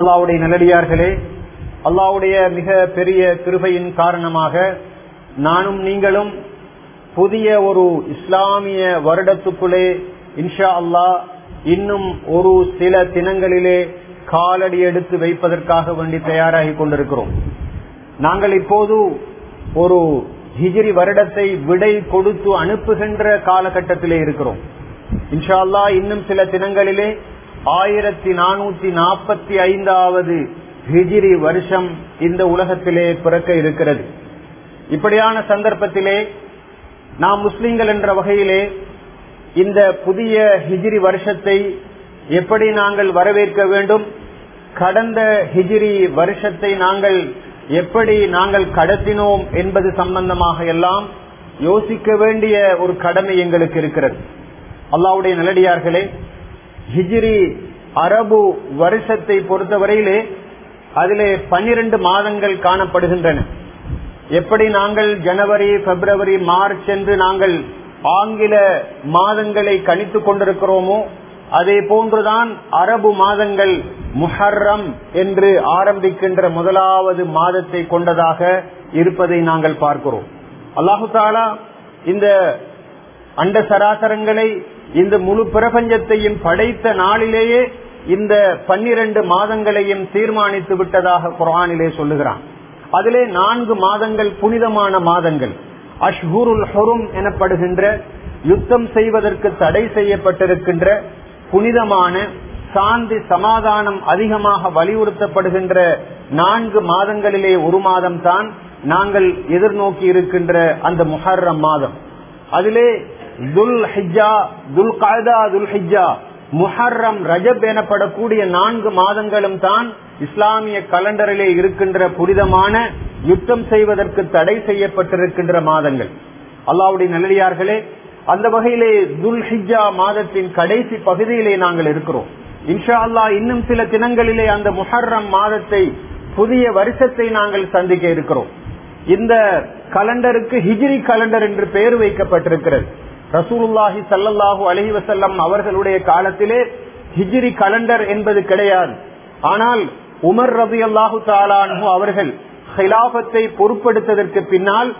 அல்லாவுடைய நல்லடியார்களே அல்லாவுடைய மிக பெரிய கிருபையின் காரணமாக நானும் நீங்களும் புதிய ஒரு இஸ்லாமிய வருடத்துக்குள்ளே இன்ஷா அல்லாஹ் இன்னும் ஒரு சில தினங்களிலே காலடி எடுத்து வைப்பதற்காக வேண்டி தயாராகி கொண்டிருக்கிறோம் நாங்கள் இப்போது ஒரு ஹிஜிரி வருடத்தை விடை கொடுத்து அனுப்புகின்ற காலகட்டத்திலே இருக்கிறோம் இன்ஷா அல்லா இன்னும் சில தினங்களிலே ஆயிரத்தி நானூத்தி நாற்பத்தி ஐந்தாவது ஹிஜிரி வருஷம் இந்த உலகத்திலே பிறக்க இருக்கிறது இப்படியான சந்தர்ப்பத்திலே நாம் முஸ்லிம்கள் என்ற வகையிலே இந்த புதிய ஹிஜிரி வருஷத்தை எப்படி நாங்கள் வரவேற்க வேண்டும் கடந்த ஹிஜிரி வருஷத்தை நாங்கள் எப்படி நாங்கள் கடத்தினோம் என்பது சம்பந்தமாக எல்லாம் யோசிக்க வேண்டிய ஒரு கடமை எங்களுக்கு இருக்கிறது அல்லாவுடைய நல்லடியார்களே ஹிஜிரி அரபு வருஷத்தை பொறுத்தவரையிலே அதிலே பன்னிரண்டு மாதங்கள் காணப்படுகின்றன எப்படி நாங்கள் ஜனவரி பிப்ரவரி மார்ச் என்று நாங்கள் ஆங்கில மாதங்களை கணித்துக் கொண்டிருக்கிறோமோ அதே போன்றுதான் அரபு மாதங்கள் முஹர்ரம் என்று ஆரம்பிக்கின்ற முதலாவது மாதத்தை கொண்டதாக இருப்பதை நாங்கள் பார்க்கிறோம் அல்லாஹு தாலா இந்த அண்ட சராசரங்களை இந்த முழு பிரபஞ்சத்தையும் படைத்த நாளிலேயே இந்த பன்னிரண்டு மாதங்களையும் தீர்மானித்து விட்டதாக குரானிலே சொல்லுகிறான் அதிலே நான்கு மாதங்கள் புனிதமான மாதங்கள் அஷ்ஹூருல் ஹொரும் எனப்படுகின்ற யுத்தம் செய்வதற்கு தடை செய்யப்பட்டிருக்கின்ற புனிதமான சாந்தி சமாதானம் அதிகமாக வலியுறுத்தப்படுகின்ற நான்கு மாதங்களிலே ஒரு மாதம் தான் நாங்கள் எதிர்நோக்கி இருக்கின்ற அந்த முஹர்ரம் மாதம் அதிலே துல் ஹிஜா துல் காதா துல் ஹிஜா முஹர்ரம் ரஜப் எனப்படக்கூடிய நான்கு மாதங்களும் தான் இஸ்லாமிய கலண்டரிலே இருக்கின்ற புனிதமான யுத்தம் செய்வதற்கு தடை செய்யப்பட்டிருக்கின்ற மாதங்கள் அல்லாவுடைய நல்லடியார்களே அந்த வகையிலே துல் ஹிஜா மாதத்தின் கடைசி பகுதியிலே நாங்கள் இருக்கிறோம் இன்ஷா அல்லா இன்னும் சில தினங்களிலே அந்த முஹர்ரம் மாதத்தை புதிய வருஷத்தை நாங்கள் சந்திக்க இருக்கிறோம் இந்த கலண்டருக்கு ஹிஜிரி கலண்டர் என்று பெயர் வைக்கப்பட்டிருக்கிறது ரசூலுல்லாஹி சல்லல்லாஹூ அலஹி வசல்லம் அவர்களுடைய காலத்திலே ஹிஜிரி கலண்டர் என்பது கிடையாது ஆனால் உமர் ரபி அல்லாஹு தாலானு அவர்கள் ஹிலாபத்தை பொறுப்படுத்ததற்கு பின்னால்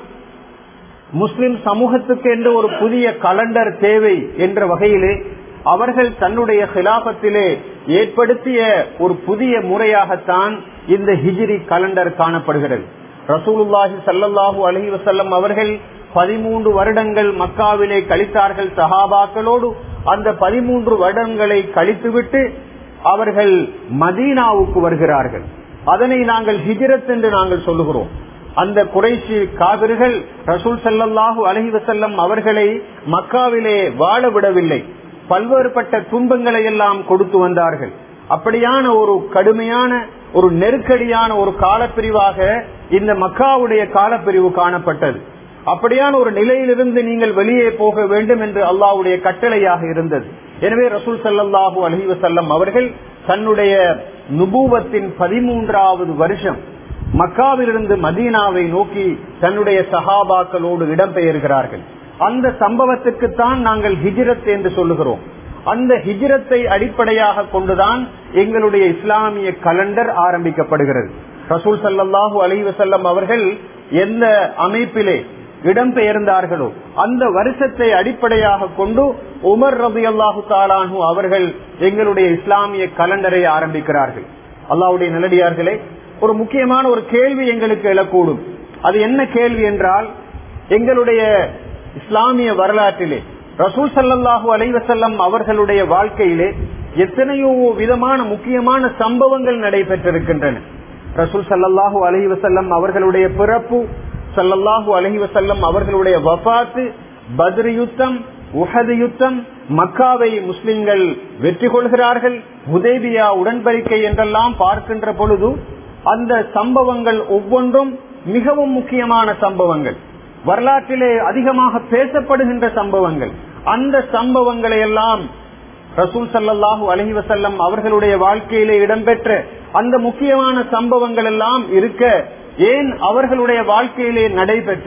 முஸ்லிம் சமூகத்துக்கு என்று ஒரு புதிய கலண்டர் தேவை என்ற வகையிலே அவர்கள் தன்னுடைய ஹிலாபத்திலே ஏற்படுத்திய ஒரு புதிய முறையாகத்தான் இந்த ஹிஜிரி கலண்டர் காணப்படுகிறது ரசூலுல்லாஹி சல்லல்லாஹூ அலஹி வசல்லம் அவர்கள் பதிமூன்று வருடங்கள் மக்காவிலே கழித்தார்கள் சஹாபாக்களோடு அந்த பதிமூன்று வருடங்களை கழித்துவிட்டு அவர்கள் மதீனாவுக்கு வருகிறார்கள் அதனை நாங்கள் ஹிஜரத் என்று நாங்கள் சொல்லுகிறோம் அந்த குறைசி காவிர்கள் ரசூல் சல்லாஹூ அலஹி வசல்லம் அவர்களை மக்காவிலே வாழ விடவில்லை பல்வேறுபட்ட துன்பங்களை எல்லாம் கொடுத்து வந்தார்கள் அப்படியான ஒரு கடுமையான ஒரு நெருக்கடியான ஒரு காலப்பிரிவாக இந்த மக்காவுடைய காலப்பிரிவு காணப்பட்டது அப்படியான ஒரு நிலையிலிருந்து நீங்கள் வெளியே போக வேண்டும் என்று அல்லாவுடைய கட்டளையாக இருந்தது எனவே ரசூல் சல்லாஹூ அலஹி வசல்லம் அவர்கள் தன்னுடைய நுபூவத்தின் பதிமூன்றாவது வருஷம் மக்காவிலிருந்து மதீனாவை நோக்கி தன்னுடைய சஹாபாக்களோடு இடம்பெயர்கிறார்கள் அந்த சம்பவத்துக்குத்தான் நாங்கள் ஹிஜ்ரத் என்று சொல்லுகிறோம் அந்த ஹிஜ்ரத்தை அடிப்படையாக கொண்டுதான் எங்களுடைய இஸ்லாமிய கலண்டர் ஆரம்பிக்கப்படுகிறது ரசூல் சல்லாஹூ அலி வசல்லம் அவர்கள் எந்த அமைப்பிலே இடம்பெயர்ந்தார்களோ அந்த வருஷத்தை அடிப்படையாக கொண்டு உமர் ரபி அல்லாஹு தாலானு அவர்கள் எங்களுடைய இஸ்லாமிய கலண்டரை ஆரம்பிக்கிறார்கள் அல்லாவுடைய நிலடியார்களே ஒரு முக்கியமான ஒரு கேள்வி எங்களுக்கு எழக்கூடும் அது என்ன கேள்வி என்றால் எங்களுடைய இஸ்லாமிய வரலாற்றிலே ரசூல் சல்லாஹூ அலைவசல்லம் அவர்களுடைய வாழ்க்கையிலே எத்தனையோ விதமான முக்கியமான சம்பவங்கள் நடைபெற்றிருக்கின்றன ரசூல் சல்லாஹூ அலஹி வசல்லம் அவர்களுடைய பிறப்பு சல்லல்லாஹூ அலஹி வசல்லம் அவர்களுடைய வபாத்து பத்ரி யுத்தம் உஹது யுத்தம் மக்காவை முஸ்லிம்கள் வெற்றி கொள்கிறார்கள் உதேபியா உடன்படிக்கை என்றெல்லாம் பார்க்கின்ற பொழுது அந்த சம்பவங்கள் ஒவ்வொன்றும் மிகவும் முக்கியமான சம்பவங்கள் வரலாற்றிலே அதிகமாக பேசப்படுகின்ற சம்பவங்கள் அந்த சம்பவங்களை எல்லாம் ரசூல் சல்லாஹூ அலஹி வசல்லம் அவர்களுடைய வாழ்க்கையிலே இடம்பெற்ற அந்த முக்கியமான சம்பவங்கள் எல்லாம் இருக்க ஏன் அவர்களுடைய வாழ்க்கையிலே நடைபெற்ற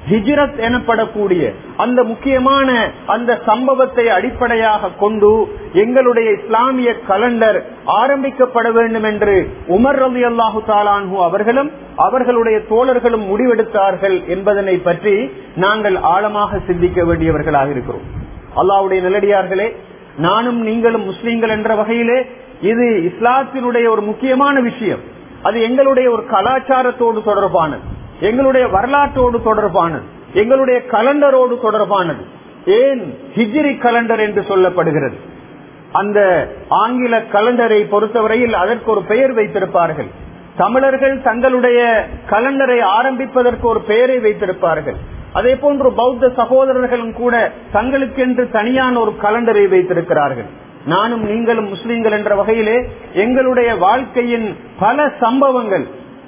ஹிஜ்ரத் எனப்படக்கூடிய அந்த முக்கியமான அந்த சம்பவத்தை அடிப்படையாக கொண்டு எங்களுடைய இஸ்லாமிய கலண்டர் ஆரம்பிக்கப்பட வேண்டும் என்று உமர் ரவி அல்லாஹு தாலான்ஹு அவர்களும் அவர்களுடைய தோழர்களும் முடிவெடுத்தார்கள் என்பதனை பற்றி நாங்கள் ஆழமாக சிந்திக்க வேண்டியவர்களாக இருக்கிறோம் அல்லாவுடைய நிலடியார்களே நானும் நீங்களும் முஸ்லீம்கள் என்ற வகையிலே இது இஸ்லாத்தினுடைய ஒரு முக்கியமான விஷயம் அது எங்களுடைய ஒரு கலாச்சாரத்தோடு தொடர்பானது எங்களுடைய வரலாற்றோடு தொடர்பானது எங்களுடைய கலண்டரோடு தொடர்பானது ஏன் ஹிஜ்ரி கலண்டர் என்று சொல்லப்படுகிறது அந்த ஆங்கில கலண்டரை பொறுத்தவரையில் அதற்கு ஒரு பெயர் வைத்திருப்பார்கள் தமிழர்கள் தங்களுடைய கலண்டரை ஆரம்பிப்பதற்கு ஒரு பெயரை வைத்திருப்பார்கள் அதே போன்று பௌத்த சகோதரர்களும் கூட தங்களுக்கென்று தனியான ஒரு கலண்டரை வைத்திருக்கிறார்கள் நானும் நீங்களும் முஸ்லீம்கள் என்ற வகையிலே எங்களுடைய வாழ்க்கையின் பல சம்பவங்கள்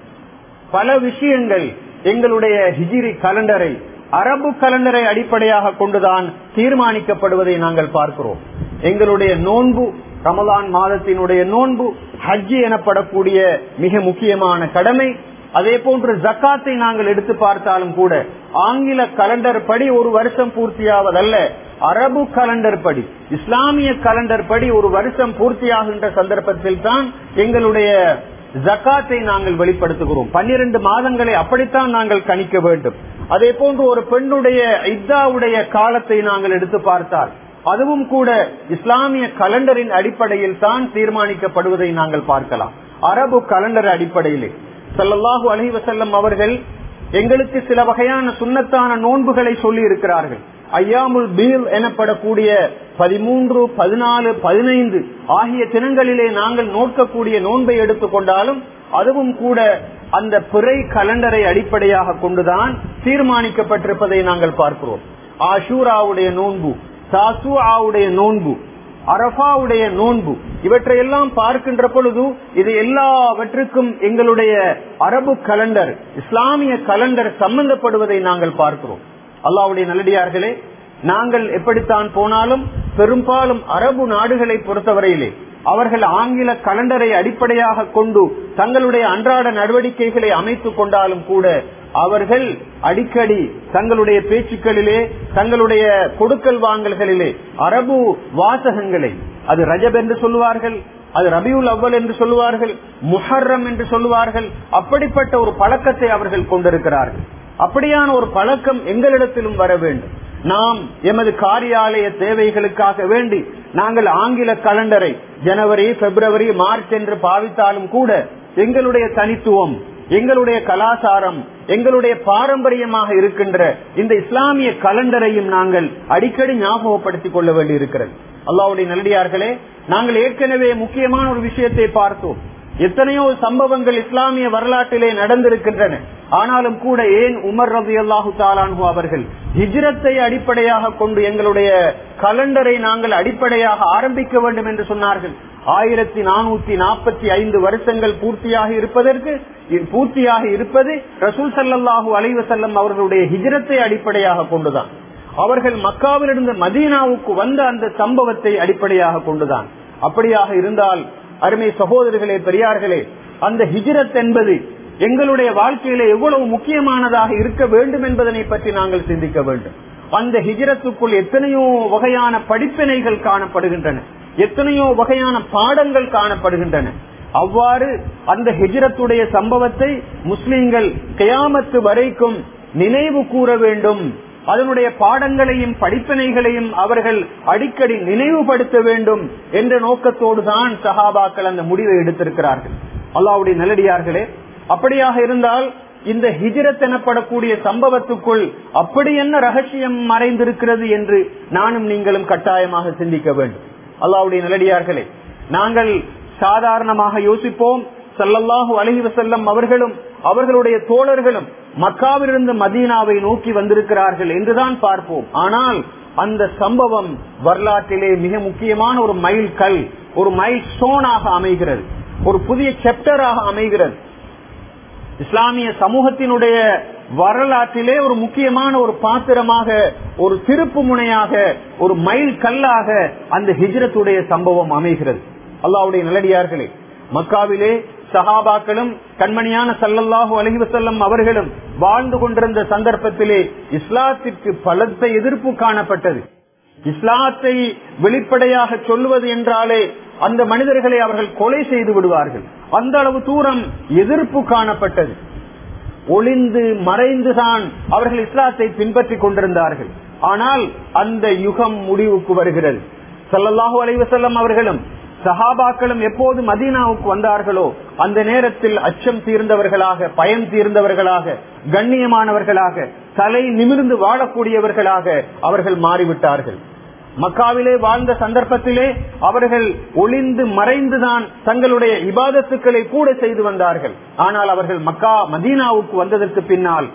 பல விஷயங்கள் எங்களுடைய ஹிஜிரி கலண்டரை அரபு கலண்டரை அடிப்படையாக கொண்டுதான் தீர்மானிக்கப்படுவதை நாங்கள் பார்க்கிறோம் எங்களுடைய நோன்பு ரமலான் மாதத்தினுடைய நோன்பு ஹஜ்ஜி எனப்படக்கூடிய மிக முக்கியமான கடமை அதே போன்று ஜக்காத்தை நாங்கள் எடுத்து பார்த்தாலும் கூட ஆங்கில கலண்டர் படி ஒரு வருஷம் பூர்த்தியாவதல்ல அரபு கலண்டர் படி இஸ்லாமிய கலண்டர் படி ஒரு வருஷம் பூர்த்தியாகின்ற சந்தர்ப்பத்தில் தான் எங்களுடைய ஜக்காத்தை நாங்கள் வெளிப்படுத்துகிறோம் பன்னிரண்டு மாதங்களை அப்படித்தான் நாங்கள் கணிக்க வேண்டும் அதே போன்று ஒரு பெண்ணுடைய இத்தாவுடைய காலத்தை நாங்கள் எடுத்து பார்த்தால் அதுவும் கூட இஸ்லாமிய கலண்டரின் அடிப்படையில் தான் தீர்மானிக்கப்படுவதை நாங்கள் பார்க்கலாம் அரபு கலண்டர் அடிப்படையிலே சல்லல்லாஹு அலஹி வசல்லம் அவர்கள் எங்களுக்கு சில வகையான சுண்ணத்தான நோன்புகளை சொல்லி இருக்கிறார்கள் ஐயாமுல் பீல் எனப்படக்கூடிய பதிமூன்று பதினாலு பதினைந்து ஆகிய தினங்களிலே நாங்கள் நோக்கக்கூடிய நோன்பை எடுத்துக்கொண்டாலும் அதுவும் கூட அந்த பிறை கலண்டரை அடிப்படையாக கொண்டுதான் தீர்மானிக்கப்பட்டிருப்பதை நாங்கள் பார்க்கிறோம் ஆஷூராவுடைய நோன்பு சாசுஆவுடைய நோன்பு அரபாவுடைய நோன்பு இவற்றையெல்லாம் பார்க்கின்ற பொழுது இது எல்லாவற்றுக்கும் எங்களுடைய அரபு கலண்டர் இஸ்லாமிய கலண்டர் சம்பந்தப்படுவதை நாங்கள் பார்க்கிறோம் அல்லாவுடைய நல்லடியார்களே நாங்கள் எப்படித்தான் போனாலும் பெரும்பாலும் அரபு நாடுகளை பொறுத்தவரையிலே அவர்கள் ஆங்கில கலண்டரை அடிப்படையாக கொண்டு தங்களுடைய அன்றாட நடவடிக்கைகளை அமைத்துக் கொண்டாலும் கூட அவர்கள் அடிக்கடி தங்களுடைய பேச்சுக்களிலே தங்களுடைய கொடுக்கல் வாங்கல்களிலே அரபு வாசகங்களை அது ரஜப் என்று சொல்லுவார்கள் அது ரபியுல் அவ்வல் என்று சொல்லுவார்கள் முஹர்ரம் என்று சொல்லுவார்கள் அப்படிப்பட்ட ஒரு பழக்கத்தை அவர்கள் கொண்டிருக்கிறார்கள் அப்படியான ஒரு பழக்கம் எங்களிடத்திலும் வர வேண்டும் நாம் எமது காரியாலய தேவைகளுக்காக வேண்டி நாங்கள் ஆங்கில கலண்டரை ஜனவரி பிப்ரவரி மார்ச் என்று பாவித்தாலும் கூட எங்களுடைய தனித்துவம் எங்களுடைய கலாச்சாரம் எங்களுடைய பாரம்பரியமாக இருக்கின்ற இந்த இஸ்லாமிய கலண்டரையும் நாங்கள் அடிக்கடி ஞாபகப்படுத்திக் கொள்ள வேண்டி இருக்கிறது அல்லாவுடைய நல்லடியார்களே நாங்கள் ஏற்கனவே முக்கியமான ஒரு விஷயத்தை பார்த்தோம் எத்தனையோ சம்பவங்கள் இஸ்லாமிய வரலாற்றிலே நடந்திருக்கின்றன ஆனாலும் கூட ஏன் உமர் ரபி அல்லாஹு தாலான்ஹு அவர்கள் ஹிஜ்ரத்தை அடிப்படையாக கொண்டு எங்களுடைய கலண்டரை நாங்கள் அடிப்படையாக ஆரம்பிக்க வேண்டும் என்று சொன்னார்கள் ஆயிரத்தி நானூத்தி நாற்பத்தி ஐந்து வருஷங்கள் பூர்த்தியாக இருப்பதற்கு பூர்த்தியாக இருப்பது ரசூல் சல்லாஹூ அலைவசல்லம் அவர்களுடைய ஹிஜ்ரத்தை அடிப்படையாக கொண்டுதான் அவர்கள் மக்காவிலிருந்து மதீனாவுக்கு வந்த அந்த சம்பவத்தை அடிப்படையாக கொண்டுதான் அப்படியாக இருந்தால் அருமை சகோதரர்களே பெரியார்களே அந்த ஹிஜ்ரத் என்பது எங்களுடைய வாழ்க்கையில எவ்வளவு முக்கியமானதாக இருக்க வேண்டும் என்பதனை பற்றி நாங்கள் சிந்திக்க வேண்டும் அந்த ஹிஜரத்துக்குள் எத்தனையோ வகையான படிப்பினைகள் காணப்படுகின்றன எத்தனையோ வகையான பாடங்கள் காணப்படுகின்றன அவ்வாறு அந்த ஹிஜரத்துடைய சம்பவத்தை முஸ்லிம்கள் கயாமத்து வரைக்கும் நினைவு கூற வேண்டும் அதனுடைய பாடங்களையும் படிப்பினைகளையும் அவர்கள் அடிக்கடி நினைவுபடுத்த வேண்டும் என்ற நோக்கத்தோடு தான் சஹாபாக்கள் அந்த முடிவை எடுத்திருக்கிறார்கள் அல்லாவுடைய நல்லடியார்களே அப்படியாக இருந்தால் இந்த ஹிஜரத் எனப்படக்கூடிய சம்பவத்துக்குள் அப்படி என்ன ரகசியம் மறைந்திருக்கிறது என்று நானும் நீங்களும் கட்டாயமாக சிந்திக்க வேண்டும் அல்லாவுடைய நல்லடியார்களே நாங்கள் சாதாரணமாக யோசிப்போம் சல்லல்லாஹு அலஹி வசல்லம் அவர்களும் அவர்களுடைய தோழர்களும் மக்காவிலிருந்து மதீனாவை நோக்கி வந்திருக்கிறார்கள் என்றுதான் பார்ப்போம் ஆனால் அந்த சம்பவம் வரலாற்றிலே மிக முக்கியமான ஒரு மைல் கல் ஒரு மைல் ஸ்டோனாக அமைகிறது ஒரு புதிய செப்டராக அமைகிறது இஸ்லாமிய சமூகத்தினுடைய வரலாற்றிலே ஒரு முக்கியமான ஒரு பாத்திரமாக ஒரு திருப்பு முனையாக ஒரு மைல் கல்லாக அந்த ஹிஜ்ரத்துடைய சம்பவம் அமைகிறது அல்லாவுடைய நல்லடியார்களே மக்காவிலே சஹாபாக்களும் கண்மணியான சல்லல்லாஹு அலஹி வசல்லம் அவர்களும் வாழ்ந்து கொண்டிருந்த சந்தர்ப்பத்திலே இஸ்லாத்திற்கு பலத்த எதிர்ப்பு காணப்பட்டது இஸ்லாத்தை வெளிப்படையாக சொல்லுவது என்றாலே அந்த மனிதர்களை அவர்கள் கொலை செய்து விடுவார்கள் அந்த அளவு தூரம் எதிர்ப்பு காணப்பட்டது ஒளிந்து மறைந்துதான் அவர்கள் இஸ்லாத்தை பின்பற்றி கொண்டிருந்தார்கள் ஆனால் அந்த யுகம் முடிவுக்கு வருகிறது சல்லல்லாஹு அலைவசல்லம் அவர்களும் சஹாபாக்களும் எப்போது மதீனாவுக்கு வந்தார்களோ அந்த நேரத்தில் அச்சம் தீர்ந்தவர்களாக பயம் தீர்ந்தவர்களாக கண்ணியமானவர்களாக தலை நிமிர்ந்து வாழக்கூடியவர்களாக அவர்கள் மாறிவிட்டார்கள் மக்காவிலே வாழ்ந்த சந்தர்ப்பத்திலே அவர்கள் ஒளிந்து மறைந்துதான் தங்களுடைய இபாதத்துக்களை கூட செய்து வந்தார்கள் ஆனால் அவர்கள் மக்கா மதீனாவுக்கு வந்ததற்கு பின்னால்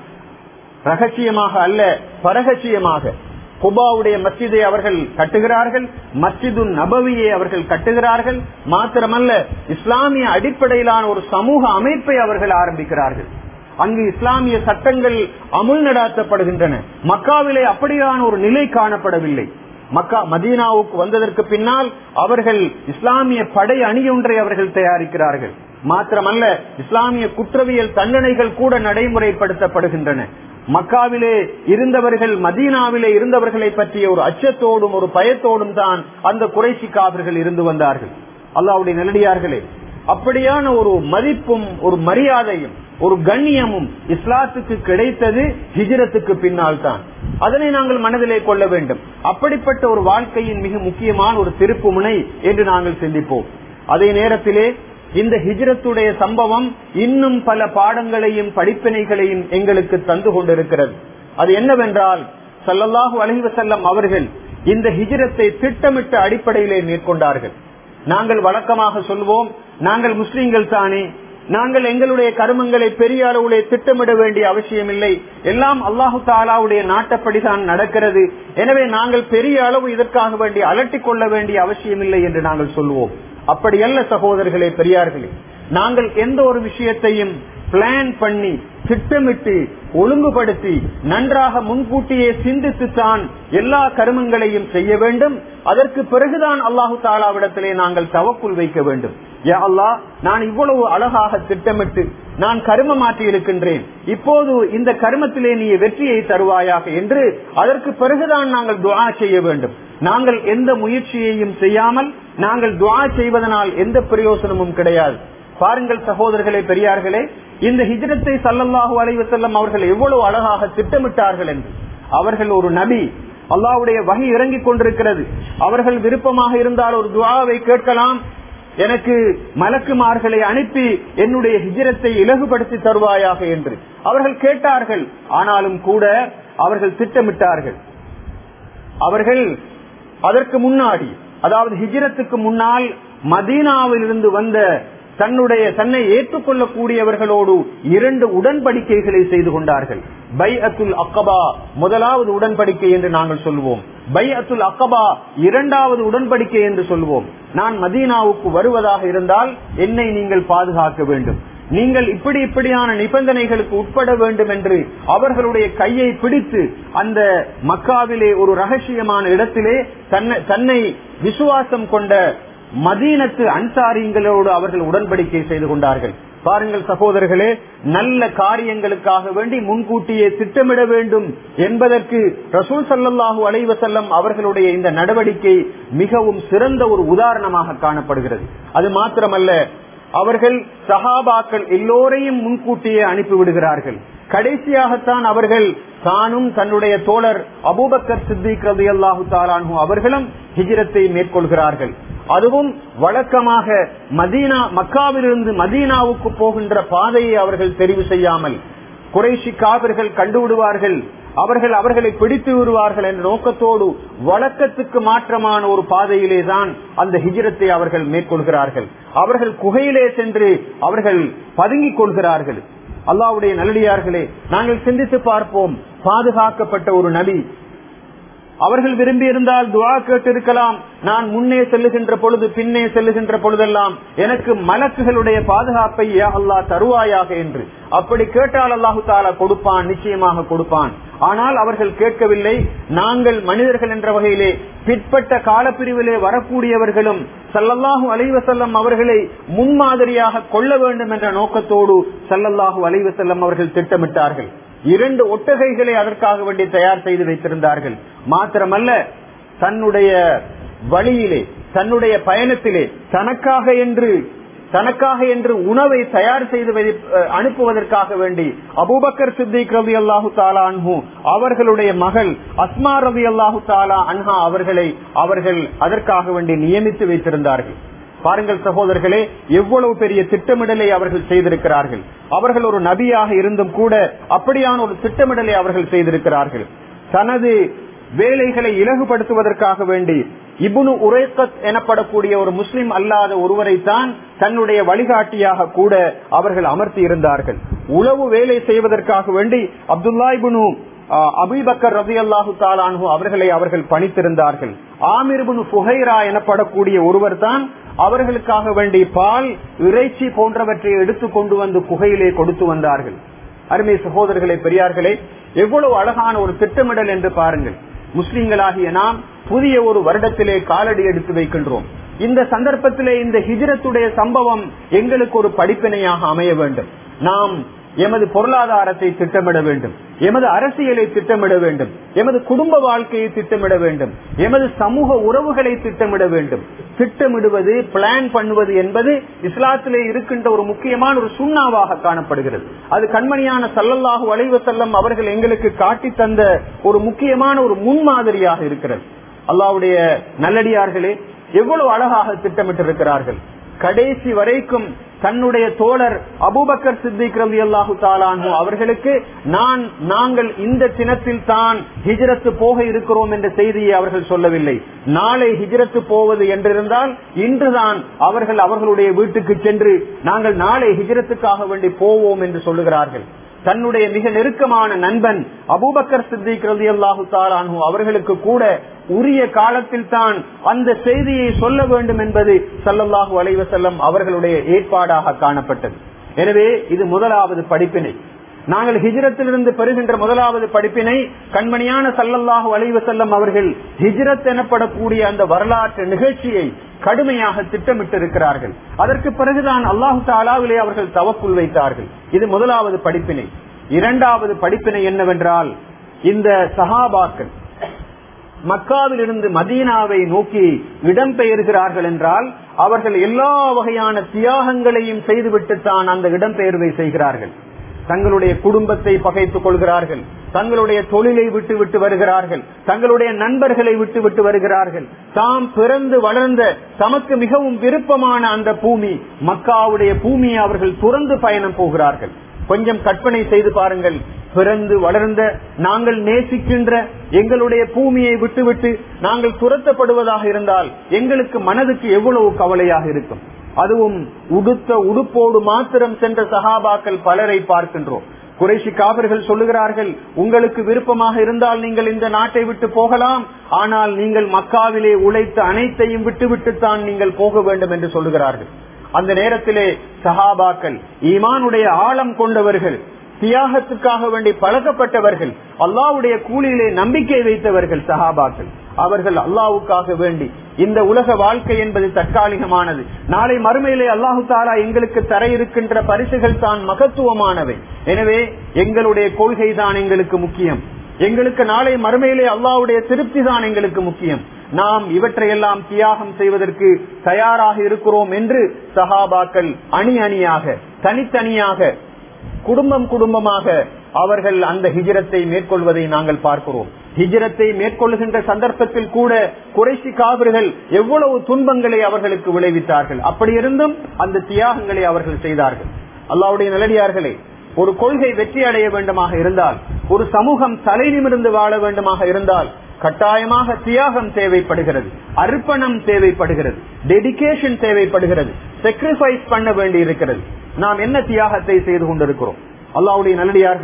ரகசியமாக அல்ல பரகசியமாக குபாவுடைய மஸ்ஜிதை அவர்கள் கட்டுகிறார்கள் மஸ்ஜிது நபவியை அவர்கள் கட்டுகிறார்கள் மாத்திரமல்ல இஸ்லாமிய அடிப்படையிலான ஒரு சமூக அமைப்பை அவர்கள் ஆரம்பிக்கிறார்கள் அங்கு இஸ்லாமிய சட்டங்கள் அமுல் நடாத்தப்படுகின்றன மக்காவிலே அப்படியான ஒரு நிலை காணப்படவில்லை மக்கா மதீனாவுக்கு வந்ததற்கு பின்னால் அவர்கள் இஸ்லாமிய படை அணியொன்றை அவர்கள் தயாரிக்கிறார்கள் மாத்திரமல்ல இஸ்லாமிய குற்றவியல் தண்டனைகள் கூட நடைமுறைப்படுத்தப்படுகின்றன மக்காவிலே இருந்தவர்கள் மதீனாவிலே இருந்தவர்களை பற்றிய ஒரு அச்சத்தோடும் ஒரு பயத்தோடும் தான் அந்த குறைசி காவர்கள் இருந்து வந்தார்கள் அல்லாவுடைய நல்லடியார்களே அப்படியான ஒரு மதிப்பும் ஒரு மரியாதையும் ஒரு கண்ணியமும் இஸ்லாத்துக்கு கிடைத்தது ஹிஜரத்துக்கு பின்னால் தான் அதனை நாங்கள் மனதிலே கொள்ள வேண்டும் அப்படிப்பட்ட ஒரு வாழ்க்கையின் மிக முக்கியமான ஒரு திருப்பு முனை என்று நாங்கள் சிந்திப்போம் அதே நேரத்திலே இந்த ஹிஜரத்துடைய சம்பவம் இன்னும் பல பாடங்களையும் படிப்பினைகளையும் எங்களுக்கு தந்து கொண்டிருக்கிறது அது என்னவென்றால் சல்லல்லாஹு அலஹி வசல்லம் அவர்கள் இந்த ஹிஜரத்தை திட்டமிட்ட அடிப்படையிலே மேற்கொண்டார்கள் நாங்கள் வழக்கமாக சொல்வோம் நாங்கள் முஸ்லீம்கள் தானே நாங்கள் எங்களுடைய கருமங்களை பெரிய அளவுலே திட்டமிட வேண்டிய அவசியம் இல்லை எல்லாம் அல்லாஹு தாலாவுடைய நாட்டப்படிதான் நடக்கிறது எனவே நாங்கள் பெரிய அளவு இதற்காக வேண்டி அலட்டிக் கொள்ள வேண்டிய அவசியம் இல்லை என்று நாங்கள் சொல்வோம் அப்படியல்ல சகோதரர்களே பெரியார்களே நாங்கள் எந்த ஒரு விஷயத்தையும் பிளான் பண்ணி திட்டமிட்டு ஒழுங்குபடுத்தி நன்றாக முன்கூட்டியே சிந்தித்துத்தான் எல்லா கருமங்களையும் செய்ய வேண்டும் அதற்கு பிறகுதான் அல்லாஹு தாலாவிடத்திலே நாங்கள் தவக்குள் வைக்க வேண்டும் யா அல்லா நான் இவ்வளவு அழகாக திட்டமிட்டு நான் கரும மாற்றி இருக்கின்றேன் இப்போது இந்த கருமத்திலே நீ வெற்றியை தருவாயாக என்று அதற்கு பிறகுதான் நாங்கள் துவா செய்ய வேண்டும் நாங்கள் எந்த முயற்சியையும் செய்யாமல் நாங்கள் துவா செய்வதனால் எந்த பிரயோசனமும் கிடையாது பாருங்கள் சகோதரர்களே பெரியார்களே இந்த ஹிஜரத்தை சல்லல்லாஹு அலைவ செல்லம் அவர்கள் எவ்வளவு அழகாக திட்டமிட்டார்கள் என்று அவர்கள் ஒரு நபி அல்லாவுடைய வகை இறங்கிக் கொண்டிருக்கிறது அவர்கள் விருப்பமாக இருந்தால் ஒரு துவாவை கேட்கலாம் எனக்கு மலக்குமார்களை அனுப்பி என்னுடைய ஹிஜரத்தை இலகுபடுத்தி தருவாயாக என்று அவர்கள் கேட்டார்கள் ஆனாலும் கூட அவர்கள் திட்டமிட்டார்கள் அவர்கள் அதற்கு முன்னாடி அதாவது ஹிஜரத்துக்கு முன்னால் மதீனாவில் இருந்து வந்த தன்னுடைய தன்னை ஏற்றுக்கொள்ளக்கூடியவர்களோடு இரண்டு உடன்படிக்கைகளை செய்து கொண்டார்கள் பை அத்துல் அக்கபா முதலாவது உடன்படிக்கை என்று நாங்கள் சொல்லுவோம் பை அத்துல் அக்கபா இரண்டாவது உடன்படிக்கை என்று சொல்லுவோம் நான் மதீனாவுக்கு வருவதாக இருந்தால் என்னை நீங்கள் பாதுகாக்க வேண்டும் நீங்கள் இப்படி இப்படியான நிபந்தனைகளுக்கு உட்பட வேண்டும் என்று அவர்களுடைய கையை பிடித்து அந்த மக்காவிலே ஒரு ரகசியமான இடத்திலே தன்னை விசுவாசம் கொண்ட மதீனத்து அன்சாரிங்களோடு அவர்கள் உடன்படிக்கை செய்து கொண்டார்கள் பாருங்கள் சகோதரர்களே நல்ல காரியங்களுக்காக வேண்டி முன்கூட்டியே திட்டமிட வேண்டும் என்பதற்கு ரசூல் சல்லாஹூ அலைவசல்லம் அவர்களுடைய இந்த நடவடிக்கை மிகவும் சிறந்த ஒரு உதாரணமாக காணப்படுகிறது அது மாத்திரமல்ல அவர்கள் சஹாபாக்கள் எல்லோரையும் முன்கூட்டியே அனுப்பிவிடுகிறார்கள் கடைசியாகத்தான் அவர்கள் தானும் தன்னுடைய தோழர் அபூபக்கர் சித்திக் ரதி அல்லாஹு தாலானு அவர்களும் ஹிஜிரத்தை மேற்கொள்கிறார்கள் அதுவும் வழக்கமாக மதீனா மக்காவிலிருந்து மதீனாவுக்கு போகின்ற பாதையை அவர்கள் தெரிவு செய்யாமல் குறைசி காவிர்கள் கண்டுவிடுவார்கள் அவர்கள் அவர்களை பிடித்து விடுவார்கள் என்ற நோக்கத்தோடு வழக்கத்துக்கு மாற்றமான ஒரு பாதையிலே தான் அந்த ஹிஜரத்தை அவர்கள் மேற்கொள்கிறார்கள் அவர்கள் குகையிலே சென்று அவர்கள் பதுங்கிக் கொள்கிறார்கள் அல்லாவுடைய நல்லடியார்களே நாங்கள் சிந்தித்து பார்ப்போம் பாதுகாக்கப்பட்ட ஒரு நபி அவர்கள் விரும்பி இருந்தால் துவா கேட்டிருக்கலாம் நான் முன்னே செல்லுகின்ற பொழுது பின்னே செல்லுகின்ற பொழுதெல்லாம் எனக்கு மலக்குகளுடைய பாதுகாப்பை யா அல்லாஹ் தருவாயாக என்று அப்படி கேட்டால் அல்லாஹு தாலா கொடுப்பான் நிச்சயமாக கொடுப்பான் ஆனால் அவர்கள் கேட்கவில்லை நாங்கள் மனிதர்கள் என்ற வகையிலே பிற்பட்ட காலப்பிரிவிலே வரக்கூடியவர்களும் சல்லல்லாஹு அலைவசல்லம் அவர்களை முன்மாதிரியாக கொள்ள வேண்டும் என்ற நோக்கத்தோடு சல்லல்லாஹு அலைவசல்லம் அவர்கள் திட்டமிட்டார்கள் இரண்டு ஒட்டகைகளை அதற்காக வேண்டி தயார் செய்து வைத்திருந்தார்கள் மாத்திரமல்ல தன்னுடைய வழியிலே தன்னுடைய பயணத்திலே தனக்காக என்று தனக்காக என்று உணவை தயார் செய்து வை- அஹ் அனுப்புவதற்காக வேண்டி அபூபக்கர் சித்திக் ரவி அல்லாஹு தாலா அன்ஹு அவர்களுடைய மகள் அஸ்மா ரவி அல்லாஹு தாலா அன்ஹா அவர்களை அவர்கள் அதற்காக வேண்டி நியமித்து வைத்திருந்தார்கள் பாருங்கள் சகோதரர்களே எவ்வளவு பெரிய திட்டமிடலை அவர்கள் செய்திருக்கிறார்கள் அவர்கள் ஒரு நபியாக இருந்தும் கூட அப்படியான ஒரு திட்டமிடலை அவர்கள் செய்திருக்கிறார்கள் தனது வேலைகளை இலகுபடுத்துவதற்காக வேண்டி இபுனு உரேக்கத் எனப்படக்கூடிய ஒரு முஸ்லிம் அல்லாத ஒருவரைத்தான் தன்னுடைய வழிகாட்டியாக கூட அவர்கள் அமர்த்தி இருந்தார்கள் உளவு வேலை செய்வதற்காக வேண்டி அப்துல்லா இபுனு அபிபக்கர் ரவி அல்லாஹு தாலானு அவர்களை அவர்கள் பணித்திருந்தார்கள் ஆமிர்புனு புகைரா எனப்படக்கூடிய ஒருவர் தான் அவர்களுக்காக வேண்டி பால் இறைச்சி போன்றவற்றை எடுத்து கொண்டு வந்து குகையிலே கொடுத்து வந்தார்கள் அருமை சகோதரர்களே பெரியார்களே எவ்வளவு அழகான ஒரு திட்டமிடல் என்று பாருங்கள் முஸ்லிம்களாகிய நாம் புதிய ஒரு வருடத்திலே காலடி எடுத்து வைக்கின்றோம் இந்த சந்தர்ப்பத்திலே இந்த ஹிஜ்ரத்துடைய சம்பவம் எங்களுக்கு ஒரு படிப்பினையாக அமைய வேண்டும் நாம் எமது பொருளாதாரத்தை திட்டமிட வேண்டும் எமது அரசியலை திட்டமிட வேண்டும் எமது குடும்ப வாழ்க்கையை திட்டமிட வேண்டும் எமது சமூக உறவுகளை திட்டமிட வேண்டும் திட்டமிடுவது பிளான் பண்ணுவது என்பது இஸ்லாத்திலே இருக்கின்ற ஒரு முக்கியமான ஒரு சுண்ணாவாக காணப்படுகிறது அது கண்மணியான சல்லல்லாஹு அலைவ செல்லம் அவர்கள் எங்களுக்கு காட்டி தந்த ஒரு முக்கியமான ஒரு முன்மாதிரியாக இருக்கிறது அல்லாவுடைய நல்லடியார்களே எவ்வளவு அழகாக திட்டமிட்டிருக்கிறார்கள் கடைசி வரைக்கும் தன்னுடைய தோழர் அபூபக்கர் சித்திக் ரவி அல்லாஹு தாலானு அவர்களுக்கு நான் நாங்கள் இந்த தினத்தில் தான் ஹிஜரத்து போக இருக்கிறோம் என்ற செய்தியை அவர்கள் சொல்லவில்லை நாளை ஹிஜரத்து போவது என்றிருந்தால் இன்றுதான் அவர்கள் அவர்களுடைய வீட்டுக்கு சென்று நாங்கள் நாளை ஹிஜரத்துக்காக வேண்டி போவோம் என்று சொல்லுகிறார்கள் தன்னுடைய மிக நெருக்கமான நண்பன் அபூபக்கர் சித்திக் ரவி அல்லாஹு தாலானு அவர்களுக்கு கூட உரிய காலத்தில் தான் அந்த செய்தியை சொல்ல வேண்டும் என்பது சல்லல்லாஹு அலைவசல்லம் அவர்களுடைய ஏற்பாடாக காணப்பட்டது எனவே இது முதலாவது படிப்பினை நாங்கள் ஹிஜ்ரத்திலிருந்து பெறுகின்ற முதலாவது படிப்பினை கண்மணியான சல்லல்லாஹு அலைவசல்லம் அவர்கள் ஹிஜ்ரத் எனப்படக்கூடிய அந்த வரலாற்று நிகழ்ச்சியை கடுமையாக திட்டமிட்டிருக்கிறார்கள் அதற்கு பிறகுதான் அல்லாஹு தாலாவிலே அவர்கள் தவக்குள் வைத்தார்கள் இது முதலாவது படிப்பினை இரண்டாவது படிப்பினை என்னவென்றால் இந்த சஹாபாக்கள் மக்காவில் இருந்து மதீனாவை நோக்கி இடம்பெயர்கிறார்கள் என்றால் அவர்கள் எல்லா வகையான தியாகங்களையும் செய்துவிட்டுத்தான் அந்த இடம்பெயர்வை செய்கிறார்கள் தங்களுடைய குடும்பத்தை பகைத்துக் கொள்கிறார்கள் தங்களுடைய தொழிலை விட்டு விட்டு வருகிறார்கள் தங்களுடைய நண்பர்களை விட்டு விட்டு வருகிறார்கள் தாம் பிறந்து வளர்ந்த தமக்கு மிகவும் விருப்பமான அந்த பூமி மக்காவுடைய பூமியை அவர்கள் துறந்து பயணம் போகிறார்கள் கொஞ்சம் கற்பனை செய்து பாருங்கள் பிறந்து வளர்ந்த நாங்கள் நேசிக்கின்ற எங்களுடைய பூமியை விட்டுவிட்டு நாங்கள் துரத்தப்படுவதாக இருந்தால் எங்களுக்கு மனதுக்கு எவ்வளவு கவலையாக இருக்கும் அதுவும் உடுத்த உடுப்போடு மாத்திரம் சென்ற சகாபாக்கள் பலரை பார்க்கின்றோம் குறைசி காவர்கள் சொல்லுகிறார்கள் உங்களுக்கு விருப்பமாக இருந்தால் நீங்கள் இந்த நாட்டை விட்டு போகலாம் ஆனால் நீங்கள் மக்காவிலே உழைத்த அனைத்தையும் விட்டுவிட்டுத்தான் நீங்கள் போக வேண்டும் என்று சொல்லுகிறார்கள் அந்த நேரத்திலே சஹாபாக்கள் ஈமானுடைய ஆழம் கொண்டவர்கள் தியாகத்துக்காக வேண்டி பழக்கப்பட்டவர்கள் அல்லாவுடைய கூலியிலே நம்பிக்கை வைத்தவர்கள் சஹாபாக்கள் அவர்கள் அல்லாவுக்காக வேண்டி இந்த உலக வாழ்க்கை என்பது தற்காலிகமானது நாளை மறுமையிலே அல்லாஹு தாலா எங்களுக்கு தர இருக்கின்ற பரிசுகள் தான் மகத்துவமானவை எனவே எங்களுடைய கொள்கை தான் எங்களுக்கு முக்கியம் எங்களுக்கு நாளை மறுமையிலே அல்லாவுடைய திருப்தி தான் எங்களுக்கு முக்கியம் நாம் இவற்றையெல்லாம் தியாகம் செய்வதற்கு தயாராக இருக்கிறோம் என்று சஹாபாக்கள் அணி அணியாக தனித்தனியாக குடும்பம் குடும்பமாக அவர்கள் அந்த ஹிஜரத்தை மேற்கொள்வதை நாங்கள் பார்க்கிறோம் ஹிஜரத்தை மேற்கொள்ளுகின்ற சந்தர்ப்பத்தில் கூட குறைசி காவிர்கள் எவ்வளவு துன்பங்களை அவர்களுக்கு விளைவித்தார்கள் அப்படி இருந்தும் அந்த தியாகங்களை அவர்கள் செய்தார்கள் அல்லாவுடைய நிலடியார்களே ஒரு கொள்கை வெற்றி அடைய வேண்டுமாக இருந்தால் ஒரு சமூகம் தலை நிமிர்ந்து வாழ வேண்டுமாக இருந்தால் கட்டாயமாக தியாகம் தேவைப்படுகிறது அர்ப்பணம் தேவைப்படுகிறது டெடிகேஷன் தேவைப்படுகிறது sacrifice பண்ண வேண்டி இருக்கிறது நாம் என்ன தியாகத்தை செய்து கொண்டிருக்கிறோம் அல்லாவுடைய நல்லடியார்களே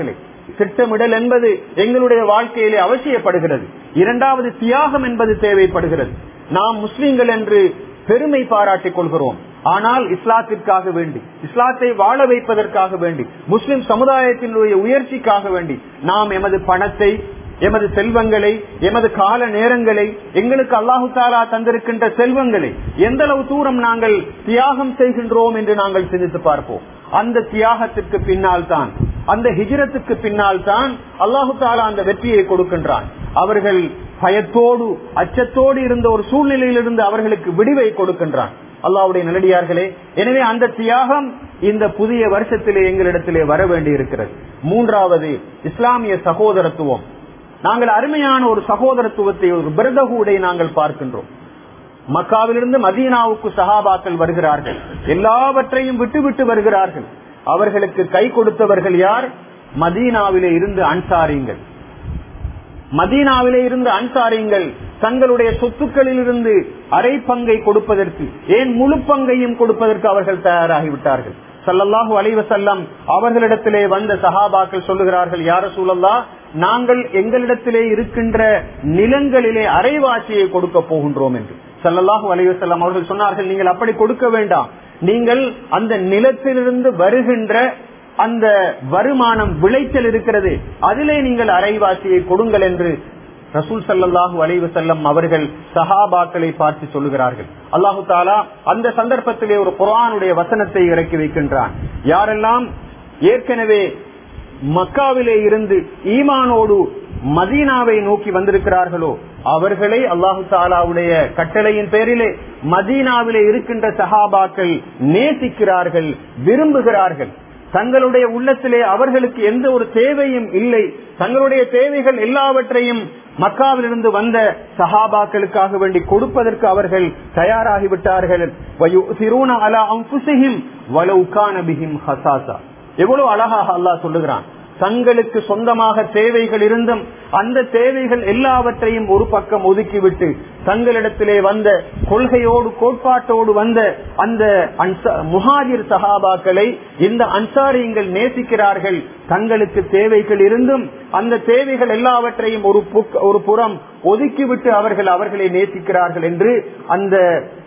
திட்டமிடல் என்பது எங்களுடைய வாழ்க்கையிலே அவசியப்படுகிறது இரண்டாவது தியாகம் என்பது தேவைப்படுகிறது நாம் முஸ்லிம்கள் என்று பெருமை பாராட்டிக் கொள்கிறோம் ஆனால் இஸ்லாத்திற்காக வேண்டி இஸ்லாத்தை வாழ வைப்பதற்காக வேண்டி முஸ்லிம் சமுதாயத்தினுடைய உயர்ச்சிக்காக வேண்டி நாம் எமது பணத்தை எமது செல்வங்களை எமது கால நேரங்களை எங்களுக்கு அல்லாஹு தாலா தந்திருக்கின்ற செல்வங்களை எந்த அளவு தூரம் நாங்கள் தியாகம் செய்கின்றோம் என்று நாங்கள் சிந்தித்து பார்ப்போம் அந்த தியாகத்திற்கு பின்னால் தான் அந்த ஹிஜரத்துக்கு பின்னால் தான் அல்லாஹு தாலா அந்த வெற்றியை கொடுக்கின்றான் அவர்கள் பயத்தோடு அச்சத்தோடு இருந்த ஒரு சூழ்நிலையிலிருந்து அவர்களுக்கு விடிவை கொடுக்கின்றான் அல்லாவுடைய நல்லடியார்களே எனவே அந்த தியாகம் இந்த புதிய வருஷத்திலே எங்களிடத்திலே வர வேண்டி இருக்கிறது மூன்றாவது இஸ்லாமிய சகோதரத்துவம் நாங்கள் அருமையான ஒரு சகோதரத்துவத்தை ஒரு பிரதகூடை நாங்கள் பார்க்கின்றோம் மக்காவிலிருந்து மதீனாவுக்கு சஹாபாக்கள் வருகிறார்கள் எல்லாவற்றையும் விட்டுவிட்டு வருகிறார்கள் அவர்களுக்கு கை கொடுத்தவர்கள் யார் மதீனாவிலே இருந்து அன்சாரிங்கள் மதீனாவிலே இருந்து அன்சாரிங்கள் தங்களுடைய சொத்துக்களில் இருந்து அரை பங்கை கொடுப்பதற்கு ஏன் முழு பங்கையும் கொடுப்பதற்கு அவர்கள் தயாராகிவிட்டார்கள் சல்லல்லாஹு அலைவசல்லம் அவர்களிடத்திலே வந்த சஹாபாக்கள் சொல்லுகிறார்கள் யார சூழல்லா நாங்கள் எங்களிடத்திலே இருக்கின்ற நிலங்களிலே அரைவாசியை கொடுக்க போகின்றோம் என்று சல்லல்லாஹு அலைவசல்லம் அவர்கள் சொன்னார்கள் நீங்கள் அப்படி கொடுக்க வேண்டாம் நீங்கள் அந்த நிலத்திலிருந்து வருகின்ற அந்த வருமானம் விளைச்சல் இருக்கிறது அதிலே நீங்கள் அரைவாசியை கொடுங்கள் என்று ரசூல் சல்லாஹூ அலைவு செல்லம் அவர்கள் சஹாபாக்களை பார்த்து சொல்லுகிறார்கள் அல்லாஹு தாலா அந்த சந்தர்ப்பத்திலே ஒரு குரானுடைய வசனத்தை இறக்கி வைக்கின்றான் யாரெல்லாம் ஏற்கனவே மக்காவிலே இருந்து ஈமானோடு மதீனாவை நோக்கி வந்திருக்கிறார்களோ அவர்களை அல்லாஹு தாலாவுடைய கட்டளையின் பேரிலே மதீனாவிலே இருக்கின்ற சஹாபாக்கள் நேசிக்கிறார்கள் விரும்புகிறார்கள் தங்களுடைய உள்ளத்திலே அவர்களுக்கு எந்த ஒரு தேவையும் இல்லை தங்களுடைய தேவைகள் எல்லாவற்றையும் மக்காவிலிருந்து வந்த சஹாபாக்களுக்காக வேண்டி கொடுப்பதற்கு அவர்கள் தயாராகிவிட்டார்கள் எவ்வளவு அழகாக அல்லாஹ் சொல்லுகிறான் தங்களுக்கு சொந்தமாக தேவைகள் இருந்தும் அந்த தேவைகள் எல்லாவற்றையும் ஒரு பக்கம் ஒதுக்கிவிட்டு தங்களிடத்திலே வந்த கொள்கையோடு கோட்பாட்டோடு வந்த அந்த முஹாஜிர் சஹாபாக்களை இந்த அன்சாரியங்கள் நேசிக்கிறார்கள் தங்களுக்கு தேவைகள் இருந்தும் அந்த தேவைகள் எல்லாவற்றையும் ஒரு ஒரு புறம் ஒதுக்கிவிட்டு அவர்கள் அவர்களை நேசிக்கிறார்கள் என்று அந்த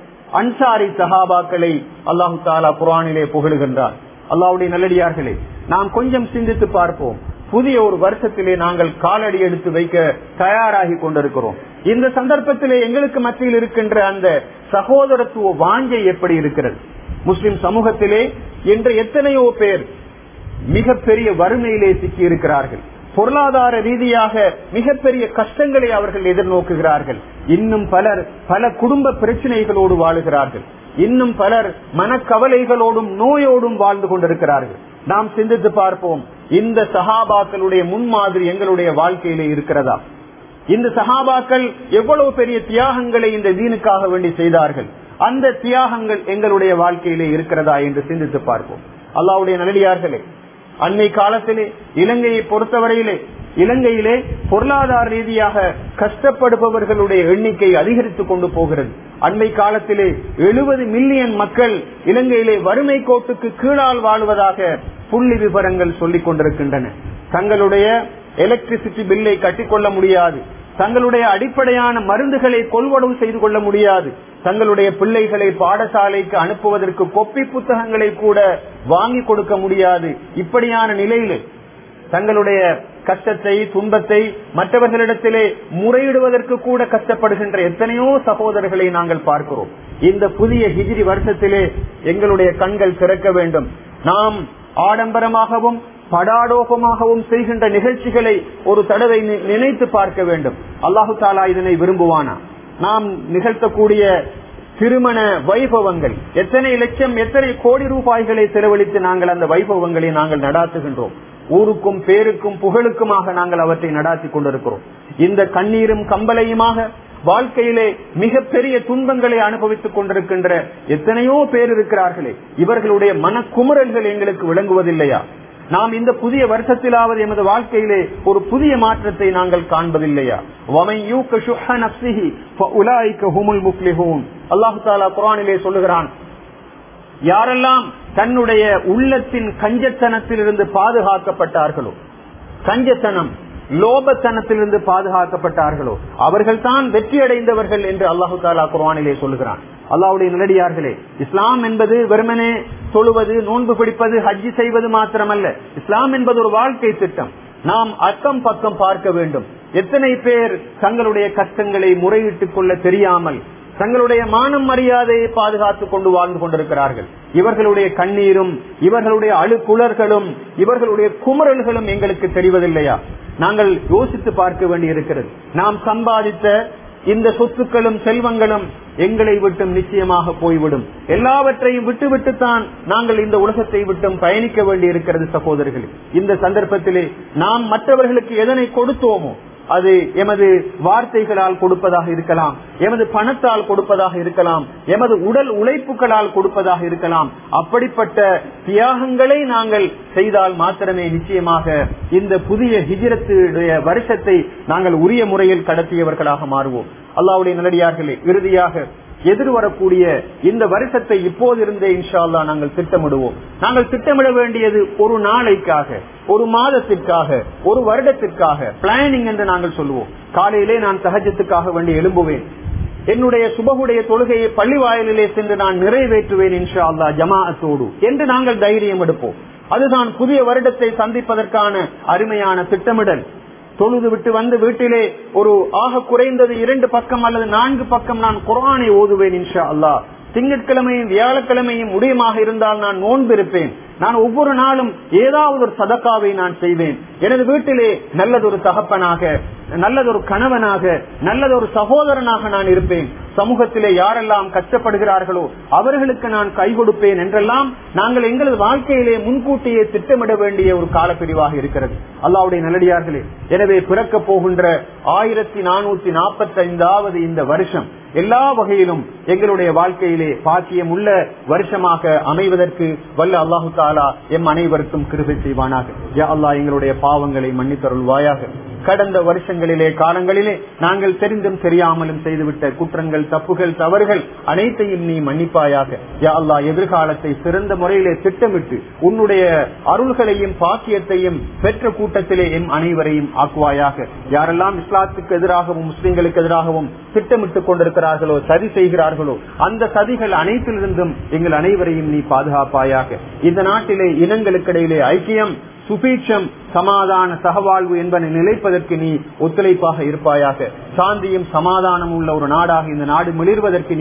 அன்சாரி சஹாபாக்களை அல்லாஹு தாலா குரானிலே புகழுகின்றார் அல்லாவுடைய நல்லடியார்களே நாம் கொஞ்சம் சிந்தித்து பார்ப்போம் புதிய ஒரு வருஷத்திலே நாங்கள் காலடி எடுத்து வைக்க தயாராகி கொண்டிருக்கிறோம் இந்த சந்தர்ப்பத்திலே எங்களுக்கு மத்தியில் இருக்கின்ற அந்த சகோதரத்துவ வாஞ்சை எப்படி இருக்கிறது முஸ்லிம் சமூகத்திலே இன்று எத்தனையோ பேர் மிகப்பெரிய வறுமையிலே சிக்கி இருக்கிறார்கள் பொருளாதார ரீதியாக மிகப்பெரிய கஷ்டங்களை அவர்கள் எதிர்நோக்குகிறார்கள் இன்னும் பலர் பல குடும்ப பிரச்சனைகளோடு வாழுகிறார்கள் இன்னும் பலர் மனக்கவலைகளோடும் நோயோடும் வாழ்ந்து கொண்டிருக்கிறார்கள் நாம் சிந்தித்து பார்ப்போம் இந்த சஹாபாக்களுடைய முன்மாதிரி எங்களுடைய வாழ்க்கையிலே இருக்கிறதா இந்த சஹாபாக்கள் எவ்வளவு பெரிய தியாகங்களை இந்த தீனுக்காக வேண்டி செய்தார்கள் அந்த தியாகங்கள் எங்களுடைய வாழ்க்கையிலே இருக்கிறதா என்று சிந்தித்து பார்ப்போம் அல்லாவுடைய நல்லடியார்களே அன்னை காலத்திலே இலங்கையை பொறுத்தவரையிலே இலங்கையிலே பொருளாதார ரீதியாக கஷ்டப்படுபவர்களுடைய எண்ணிக்கை அதிகரித்துக் கொண்டு போகிறது அண்மை காலத்திலே எழுபது மில்லியன் மக்கள் இலங்கையிலே வறுமை கோட்டுக்கு கீழால் வாழ்வதாக புள்ளி விவரங்கள் சொல்லிக் கொண்டிருக்கின்றன தங்களுடைய எலக்ட்ரிசிட்டி பில்லை கட்டிக்கொள்ள முடியாது தங்களுடைய அடிப்படையான மருந்துகளை கொள்வனவு செய்து கொள்ள முடியாது தங்களுடைய பிள்ளைகளை பாடசாலைக்கு அனுப்புவதற்கு கொப்பி புத்தகங்களை கூட வாங்கி கொடுக்க முடியாது இப்படியான நிலையிலே தங்களுடைய கஷ்டத்தை துன்பத்தை மற்றவர்களிடத்திலே முறையிடுவதற்கு கூட கஷ்டப்படுகின்ற எத்தனையோ சகோதரர்களை நாங்கள் பார்க்கிறோம் இந்த புதிய ஹிஜிரி வருஷத்திலே எங்களுடைய கண்கள் திறக்க வேண்டும் நாம் ஆடம்பரமாகவும் படாடோகமாகவும் செய்கின்ற நிகழ்ச்சிகளை ஒரு தடவை நினைத்து பார்க்க வேண்டும் அல்லாஹு தாலா இதனை விரும்புவானா நாம் நிகழ்த்தக்கூடிய திருமண வைபவங்கள் எத்தனை லட்சம் எத்தனை கோடி ரூபாய்களை செலவழித்து நாங்கள் அந்த வைபவங்களை நாங்கள் நடாத்துகின்றோம் ஊருக்கும் பேருக்கும் புகழுக்குமாக நாங்கள் அவற்றை நடாத்தி கொண்டிருக்கிறோம் இந்த கண்ணீரும் கம்பளையுமாக வாழ்க்கையிலே மிகப்பெரிய துன்பங்களை அனுபவித்துக் கொண்டிருக்கின்ற எத்தனையோ பேர் இருக்கிறார்களே இவர்களுடைய மனக்குமுறல்கள் எங்களுக்கு விளங்குவதில்லையா நாம் இந்த புதிய வருஷத்திலாவது எமது வாழ்க்கையிலே ஒரு புதிய மாற்றத்தை நாங்கள் காண்பதில்லையா அல்லாஹு தாலா குரானிலே சொல்லுகிறான் யாரெல்லாம் தன்னுடைய உள்ளத்தின் கஞ்சத்தனத்தில் இருந்து பாதுகாக்கப்பட்டார்களோ கஞ்சத்தனம் லோபத்தனத்திலிருந்து பாதுகாக்கப்பட்டார்களோ அவர்கள் தான் வெற்றி அடைந்தவர்கள் என்று அல்லாஹு தாலா குர்ஆனிலே சொல்லுகிறான் அல்லாவுடைய நிலடியார்களே இஸ்லாம் என்பது வெறுமனே தொழுவது நோன்பு பிடிப்பது ஹஜ்ஜி செய்வது மாத்திரமல்ல இஸ்லாம் என்பது ஒரு வாழ்க்கை திட்டம் நாம் அக்கம் பக்கம் பார்க்க வேண்டும் எத்தனை பேர் தங்களுடைய கஷ்டங்களை முறையிட்டுக் கொள்ள தெரியாமல் தங்களுடைய மானம் மரியாதையை பாதுகாத்துக் கொண்டு வாழ்ந்து கொண்டிருக்கிறார்கள் இவர்களுடைய கண்ணீரும் இவர்களுடைய அழுக்குளர்களும் இவர்களுடைய குமரல்களும் எங்களுக்கு தெரிவதில்லையா நாங்கள் யோசித்து பார்க்க வேண்டி இருக்கிறது நாம் சம்பாதித்த இந்த சொத்துக்களும் செல்வங்களும் எங்களை விட்டும் நிச்சயமாக போய்விடும் எல்லாவற்றையும் விட்டு விட்டுத்தான் நாங்கள் இந்த உலகத்தை விட்டும் பயணிக்க வேண்டி இருக்கிறது சகோதரர்களே இந்த சந்தர்ப்பத்திலே நாம் மற்றவர்களுக்கு எதனை கொடுத்தோமோ அது எமது வார்த்தைகளால் கொடுப்பதாக இருக்கலாம் எமது பணத்தால் கொடுப்பதாக இருக்கலாம் எமது உடல் உழைப்புகளால் கொடுப்பதாக இருக்கலாம் அப்படிப்பட்ட தியாகங்களை நாங்கள் செய்தால் மாத்திரமே நிச்சயமாக இந்த புதிய ஹிஜரத்துடைய வருஷத்தை நாங்கள் உரிய முறையில் கடத்தியவர்களாக மாறுவோம் அல்லாவுடைய நல்லடியார்களே இறுதியாக எதிர்வரக்கூடிய இந்த வருஷத்தை இப்போதிருந்தே இன்ஷா அல்லா நாங்கள் திட்டமிடுவோம் நாங்கள் திட்டமிட வேண்டியது ஒரு நாளைக்காக ஒரு மாதத்திற்காக ஒரு வருடத்திற்காக பிளானிங் என்று நாங்கள் சொல்லுவோம் காலையிலே நான் சகஜத்துக்காக வேண்டி எழும்புவேன் என்னுடைய சுபகுடைய தொழுகையை பள்ளி வாயிலே சென்று நான் நிறைவேற்றுவேன் இன்ஷா அல்லா ஜமாஅத்தோடு என்று நாங்கள் தைரியம் எடுப்போம் அதுதான் புதிய வருடத்தை சந்திப்பதற்கான அருமையான திட்டமிடல் தொழுது விட்டு வந்து வீட்டிலே ஒரு ஆக குறைந்தது இரண்டு பக்கம் அல்லது நான்கு பக்கம் நான் குரானை ஓதுவேன் இன்ஷா அல்லா திங்கட்கிழமையும் வியாழக்கிழமையும் முடியுமாக இருந்தால் நான் நோன்பு இருப்பேன் நான் ஒவ்வொரு நாளும் ஏதாவது ஒரு சதக்காவை நான் செய்வேன் எனது வீட்டிலே நல்லதொரு தகப்பனாக நல்லதொரு கணவனாக நல்லதொரு சகோதரனாக நான் இருப்பேன் சமூகத்திலே யாரெல்லாம் கஷ்டப்படுகிறார்களோ அவர்களுக்கு நான் கை கொடுப்பேன் என்றெல்லாம் நாங்கள் எங்களது வாழ்க்கையிலே முன்கூட்டியே திட்டமிட வேண்டிய ஒரு காலப்பிரிவாக இருக்கிறது அல்லாவுடைய நல்லடியார்களே எனவே பிறக்க போகின்ற ஆயிரத்தி நானூத்தி நாற்பத்தி ஐந்தாவது இந்த வருஷம் எல்லா வகையிலும் எங்களுடைய வாழ்க்கையிலே பாக்கியம் உள்ள வருஷமாக அமைவதற்கு வல்ல அல்லாஹு தாலா எம் அனைவருக்கும் கிருபை செய்வானாக யா அல்லா எங்களுடைய பாவங்களை மன்னித்தருள்வாயாக கடந்த வருஷங்களிலே காலங்களிலே நாங்கள் தெரிந்தும் தெரியாமலும் செய்துவிட்ட குற்றங்கள் தப்புகள் தவறுகள் அனைத்தையும் நீ மன்னிப்பாயாக யா அல்லா எதிர்காலத்தை சிறந்த முறையிலே திட்டமிட்டு உன்னுடைய அருள்களையும் பாக்கியத்தையும் பெற்ற கூட்டத்திலே எம் அனைவரையும் ஆக்குவாயாக யாரெல்லாம் இஸ்லாத்துக்கு எதிராகவும் முஸ்லிம்களுக்கு எதிராகவும் திட்டமிட்டுக் கொண்டிருக்கிறார்களோ சதி செய்கிறார்களோ அந்த சதிகள் அனைத்திலிருந்தும் எங்கள் அனைவரையும் நீ பாதுகாப்பாயாக இந்த நாட்டிலே இனங்களுக்கிடையிலே ஐக்கியம் சுபீட்சம் சமாதான சகவாழ்வு என்பதை நிலைப்பதற்கு நீ ஒத்துழைப்பாக இருப்பாயாக சாந்தியும் சமாதானம் உள்ள ஒரு நாடாக இந்த நாடு மிளிர்வதற்கு